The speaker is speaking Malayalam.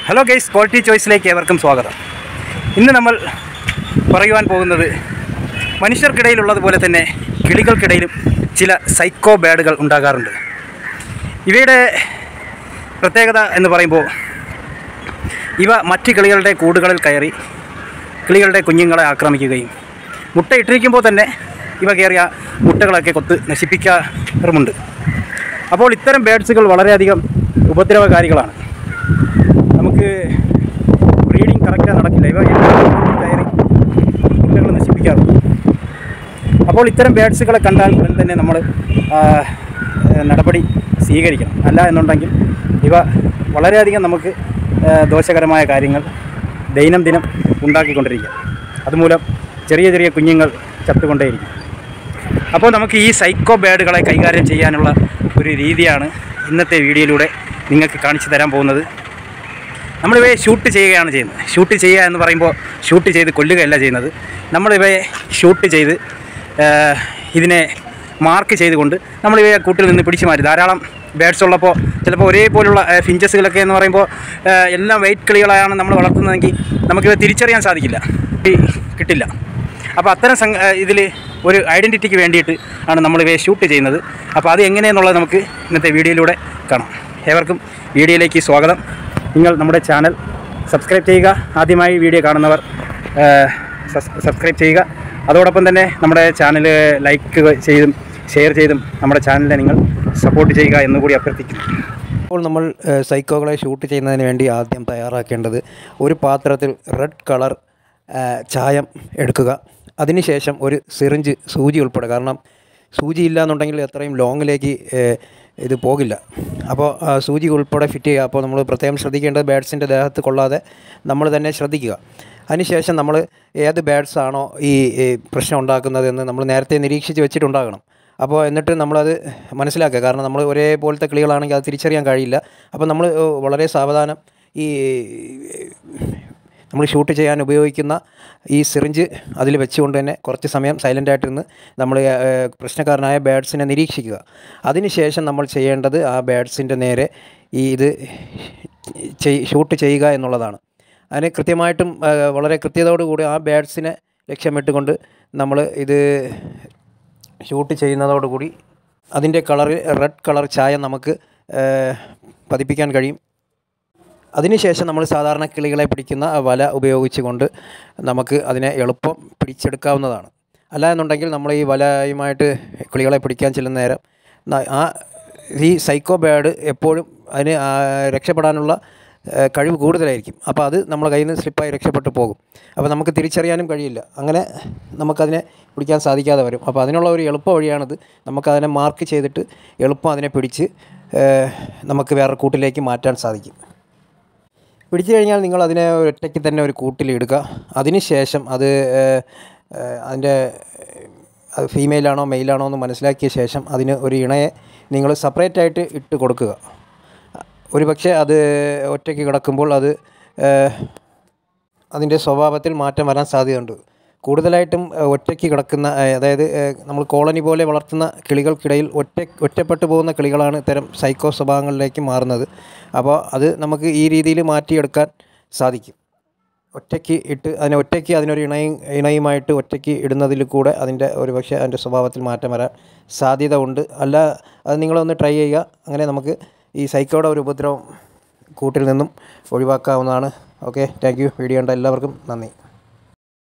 ഹലോ ഗൈസ് ക്വാളിറ്റി ചോയ്സിലേക്ക് ഏവർക്കും സ്വാഗതം ഇന്ന് നമ്മൾ പറയുവാൻ പോകുന്നത് മനുഷ്യർക്കിടയിലുള്ളതുപോലെ തന്നെ കിളികൾക്കിടയിലും ചില സൈക്കോ ബാഡുകൾ ഉണ്ടാകാറുണ്ട് ഇവയുടെ പ്രത്യേകത എന്ന് പറയുമ്പോൾ ഇവ മറ്റ് കിളികളുടെ കൂടുകളിൽ കയറി കിളികളുടെ കുഞ്ഞുങ്ങളെ ആക്രമിക്കുകയും മുട്ട ഇട്ടിരിക്കുമ്പോൾ തന്നെ ഇവ കയറിയ മുട്ടകളൊക്കെ കൊത്ത് നശിപ്പിക്കാറുമുണ്ട് അപ്പോൾ ഇത്തരം ബേഡ്സുകൾ വളരെയധികം ഉപദ്രവകാരികളാണ് നമുക്ക് ബ്രീഡിങ് കറക്റ്റായി നടക്കില്ല ഇവ എല്ലാം കയറി മുട്ടകൾ നശിപ്പിക്കാറുണ്ട് അപ്പോൾ ഇത്തരം ബേഡ്സുകളെ കണ്ടാൽ ഉടൻ തന്നെ നമ്മൾ ആ, ഏ, നടപടി സ്വീകരിക്കണം അല്ല എന്നുണ്ടെങ്കിൽ ഇവ വളരെയധികം നമുക്ക് ഏ, ദോഷകരമായ കാര്യങ്ങൾ ദൈനംദിനം ഉണ്ടാക്കിക്കൊണ്ടിരിക്കുക അതുമൂലം ചെറിയ ചെറിയ കുഞ്ഞുങ്ങൾ ചത്തുകൊണ്ടേയിരിക്കും അപ്പോൾ നമുക്ക് ഈ സൈക്കോ ബേഡുകളെ കൈകാര്യം ചെയ്യാനുള്ള ഒരു രീതിയാണ് ഇന്നത്തെ വീഡിയോയിലൂടെ നിങ്ങൾക്ക് കാണിച്ചു തരാൻ പോകുന്നത് നമ്മളിവയെ ഷൂട്ട് ചെയ്യുകയാണ് ചെയ്യുന്നത് ഷൂട്ട് ചെയ്യുക എന്ന് പറയുമ്പോൾ ഷൂട്ട് ചെയ്ത് കൊല്ലുകയല്ല ചെയ്യുന്നത് നമ്മളിവയെ ഷൂട്ട് ചെയ്ത് ആ, ഇതിനെ മാർക്ക് ചെയ്തുകൊണ്ട് നമ്മളിവയെ കൂട്ടിൽ നിന്ന് പിടിച്ചു മാറ്റി ധാരാളം ബേഡ്സ് ഉള്ളപ്പോൾ ചിലപ്പോൾ ഒരേപോലുള്ള ആ, ഫിഞ്ചസുകളൊക്കെ എന്ന് പറയുമ്പോൾ ആ, എല്ലാം വെയിറ്റ് കിളികളാണ് നമ്മൾ വളർത്തുന്നതെങ്കിൽ നമുക്കിവ തിരിച്ചറിയാൻ സാധിക്കില്ല ഈ കിട്ടില്ല അപ്പോൾ അത്തരം സംഘ ഇതിൽ ഒരു ഐഡൻറ്റിറ്റിക്ക് വേണ്ടിയിട്ട് ആണ് നമ്മളിവയെ ഷൂട്ട് ചെയ്യുന്നത് അപ്പോൾ അത് എങ്ങനെയെന്നുള്ളത് നമുക്ക് ഇന്നത്തെ വീഡിയോയിലൂടെ കാണാം ഏവർക്കും വീഡിയോയിലേക്ക് സ്വാഗതം നിങ്ങൾ നമ്മുടെ ചാനൽ സബ്സ്ക്രൈബ് ചെയ്യുക ആദ്യമായി വീഡിയോ കാണുന്നവർ ആ, സസ്- സബ്സ്ക്രൈബ് ചെയ്യുക അതോടൊപ്പം തന്നെ നമ്മുടെ ചാനൽ ലൈക്ക് ചെയ്തും ഷെയർ ചെയ്തും നമ്മുടെ ചാനലിനെ നിങ്ങൾ സപ്പോർട്ട് ചെയ്യുക എന്നുകൂടി അഭ്യർത്ഥിക്കുന്നു ഇപ്പോൾ നമ്മൾ ഏഹ്, സൈക്കോകളെ ഷൂട്ട് ചെയ്യുന്നതിന് വേണ്ടി ആദ്യം തയ്യാറാക്കേണ്ടത് ഒരു പാത്രത്തിൽ റെഡ് കളർ ഏഹ്, ചായം എടുക്കുക അതിനുശേഷം ഒരു സിറിഞ്ച് സൂചി ഉൾപ്പെടെ കാരണം സൂചി ഇല്ല എന്നുണ്ടെങ്കിൽ എത്രയും ലോങ്ങിലേക്ക് ഏഹ്, ഇത് പോകില്ല അപ്പോൾ ആ സൂചി ഉൾപ്പെടെ ഫിറ്റ് ചെയ്യുക അപ്പോൾ നമ്മൾ പ്രത്യേകം ശ്രദ്ധിക്കേണ്ടത് ബാഡ്സിൻ്റെ ദേഹത്ത് കൊള്ളാതെ നമ്മൾ തന്നെ ശ്രദ്ധിക്കുക അതിനുശേഷം നമ്മൾ ഏത് ബാഡ്സ് ആണോ ഈ ഈ പ്രശ്നം ഉണ്ടാക്കുന്നതെന്ന് നമ്മൾ നേരത്തെ നിരീക്ഷിച്ച് വെച്ചിട്ടുണ്ടാകണം അപ്പോൾ എന്നിട്ട് നമ്മളത് മനസ്സിലാക്കുക കാരണം നമ്മൾ ഒരേപോലത്തെ കിളികളാണെങ്കിൽ അത് തിരിച്ചറിയാൻ കഴിയില്ല അപ്പോൾ നമ്മൾ ഏഹ്, വളരെ സാവധാനം ഈ നമ്മൾ ഷൂട്ട് ചെയ്യാൻ ഉപയോഗിക്കുന്ന ഈ സിറിഞ്ച് അതിൽ വെച്ചുകൊണ്ട് തന്നെ കുറച്ച് സമയം സൈലൻ്റ് ആയിട്ടിരുന്ന് നമ്മൾ ഏഹ്, പ്രശ്നക്കാരനായ ബാഡ്സിനെ നിരീക്ഷിക്കുക അതിനുശേഷം നമ്മൾ ചെയ്യേണ്ടത് ആ ബാഡ്സിൻ്റെ നേരെ ഈ ഇത് ചെയ് ഷൂട്ട് ചെയ്യുക എന്നുള്ളതാണ് അതിന് കൃത്യമായിട്ടും ഏഹ്, വളരെ കൃത്യതയോടുകൂടി ആ ബാഡ്സിനെ ലക്ഷ്യമിട്ടുകൊണ്ട് നമ്മൾ ഇത് ഷൂട്ട് ചെയ്യുന്നതോടുകൂടി അതിൻ്റെ കളറിൽ റെഡ് കളർ ചായം നമുക്ക് ഏഹ്, പതിപ്പിക്കാൻ കഴിയും അതിനുശേഷം നമ്മൾ സാധാരണ കിളികളെ പിടിക്കുന്ന വല ഉപയോഗിച്ചുകൊണ്ട് നമുക്ക് അതിനെ എളുപ്പം പിടിച്ചെടുക്കാവുന്നതാണ് അല്ല എന്നുണ്ടെങ്കിൽ നമ്മൾ ഈ വലയുമായിട്ട് കിളികളെ പിടിക്കാൻ ചെല്ലുന്ന നേരം ന- ആ ഈ സൈക്കോ ബേഡ് എപ്പോഴും അതിന് ആ രക്ഷപ്പെടാനുള്ള ഏഹ്, കഴിവ് കൂടുതലായിരിക്കും അപ്പോൾ അത് നമ്മളെ കയ്യിൽ നിന്ന് സ്ലിപ്പായി രക്ഷപ്പെട്ടു പോകും അപ്പോൾ നമുക്ക് തിരിച്ചറിയാനും കഴിയില്ല അങ്ങനെ നമുക്കതിനെ പിടിക്കാൻ സാധിക്കാതെ വരും അപ്പോൾ അതിനുള്ള ഒരു എളുപ്പ വഴിയാണിത് നമുക്കതിനെ മാർക്ക് ചെയ്തിട്ട് എളുപ്പം അതിനെ പിടിച്ച് ഏഹ്, നമുക്ക് വേറെ കൂട്ടിലേക്ക് മാറ്റാൻ സാധിക്കും പിടിച്ചു കഴിഞ്ഞാൽ നിങ്ങൾ അതിനെ ഒറ്റയ്ക്ക് തന്നെ ഒരു കൂട്ടിലിടുക അതിനുശേഷം അത് ഏഹ്, ഏഹ്, അതിൻ്റെ അത് ഫീമെയിലാണോ മെയിലാണോ എന്ന് മനസ്സിലാക്കിയ ശേഷം അതിന് ഒരു ഇണയെ നിങ്ങൾ സെപ്പറേറ്റ് ആയിട്ട് ഇട്ട് കൊടുക്കുക ഒരു പക്ഷേ അത് ഒറ്റയ്ക്ക് കിടക്കുമ്പോൾ അത് ഏഹ്, അതിൻ്റെ സ്വഭാവത്തിൽ മാറ്റം വരാൻ സാധ്യതയുണ്ട് കൂടുതലായിട്ടും ഏഹ്, ഒറ്റയ്ക്ക് കിടക്കുന്ന ഏഹ്, അതായത് ഏഹ്, നമ്മൾ കോളനി പോലെ വളർത്തുന്ന കിളികൾക്കിടയിൽ ഒറ്റ ഒറ്റപ്പെട്ടു പോകുന്ന കിളികളാണ് ഇത്തരം സൈക്കോ സ്വഭാവങ്ങളിലേക്ക് മാറുന്നത് അപ്പോൾ അത് നമുക്ക് ഈ രീതിയിൽ മാറ്റിയെടുക്കാൻ സാധിക്കും ഒറ്റയ്ക്ക് ഇട്ട് അതിനെ ഒറ്റയ്ക്ക് അതിനൊരു ഇണയും ഇണയുമായിട്ട് ഒറ്റയ്ക്ക് ഇടുന്നതിൽ കൂടെ അതിൻ്റെ ഒരു പക്ഷേ അതിൻ്റെ സ്വഭാവത്തിൽ മാറ്റം വരാൻ സാധ്യത ഉണ്ട് അല്ല അത് നിങ്ങളൊന്ന് ട്രൈ ചെയ്യുക അങ്ങനെ നമുക്ക് ഈ സൈക്കോയുടെ ഒരു ഉപദ്രവം കൂട്ടിൽ നിന്നും ഒഴിവാക്കാവുന്നതാണ് ഓക്കെ താങ്ക് യു വീഡിയോ കണ്ട എല്ലാവർക്കും നന്ദി